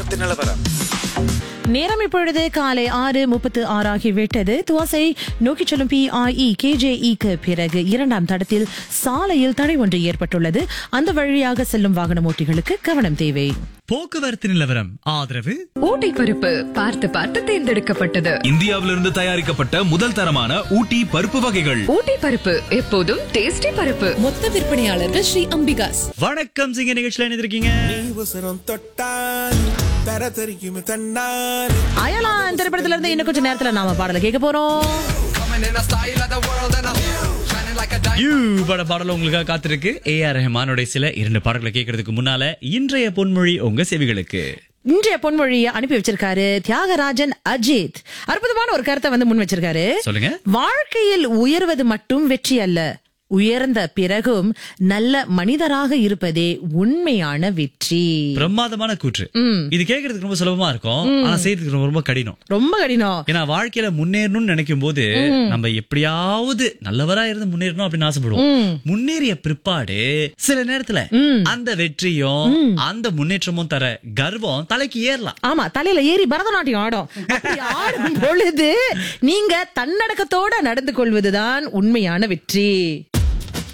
போக்குவரத்து நிலவரம் நேரம் இப்பொழுது காலை ஆறு முப்பத்து ஆறாகிவிட்டது துவாசை நோக்கிச் செல்லும் பிஐஇ கேஜேஇக்கு பிறகு இரண்டாம் தடத்தில் சாலையில் தடை ஒன்று ஏற்பட்டுள்ளது அந்த வழியாக செல்லும் வாகன ஓட்டிகளுக்கு கவனம் தேவை போக்குவரத்து நிலவரம் ஆதரவு ஊட்டி பருப்பு பார்த்து பார்த்து தேர்ந்தெடுக்கப்பட்டது இந்தியாவிலிருந்து தயாரிக்கப்பட்ட முதல் தரமான ஊட்டி பருப்பு வகைகள் ஊட்டி பருப்பு எப்போதும் டேஸ்டி பருப்பு மொத்த விற்பனையாளர்கள் ஸ்ரீ அம்பிகாஸ் வணக்கம் சிங்க நிகழ்ச்சியில இணைந்திருக்கீங்க உசரம் தொட்டால் தர தெரிக்கும் தன்னால் அயலான் திரைப்படத்துல இருந்து இன்னும் கொஞ்சம் நேரத்துல நாம பாடல கேட்க போறோம் யூ பட பாடல உங்களுக்காக காத்திருக்கு ஏ ஆர் ரஹ்மானுடைய சில இரண்டு பாடல்களை கேட்கறதுக்கு முன்னால இன்றைய பொன்மொழி உங்க செவிகளுக்கு இன்றைய பொன்மொழியை அனுப்பி வச்சிருக்காரு தியாகராஜன் அஜித் அற்புதமான ஒரு கருத்தை வந்து முன் வச்சிருக்காரு சொல்லுங்க வாழ்க்கையில் உயர்வது மட்டும் வெற்றி அல்ல உயர்ந்த பிறகும் நல்ல மனிதராக இருப்பதே உண்மையான வெற்றி பிரமாதமான கூற்று இது கேட்கறதுக்கு ரொம்ப சுலபமா இருக்கும் ஆனா செய்யறதுக்கு ரொம்ப ரொம்ப கடினம் ரொம்ப கடினம் ஏன்னா வாழ்க்கையில முன்னேறணும்னு நினைக்கும் போது நம்ம எப்படியாவது நல்லவரா இருந்து முன்னேறணும் அப்படின்னு ஆசைப்படுவோம் முன்னேறிய பிற்பாடு சில நேரத்துல அந்த வெற்றியும் அந்த முன்னேற்றமும் தர கர்வம் தலைக்கு ஏறலாம் ஆமா தலையில ஏறி பரதநாட்டியம் ஆடும் அப்படி ஆடும் பொழுது நீங்க தன்னடக்கத்தோட நடந்து கொள்வதுதான் உண்மையான வெற்றி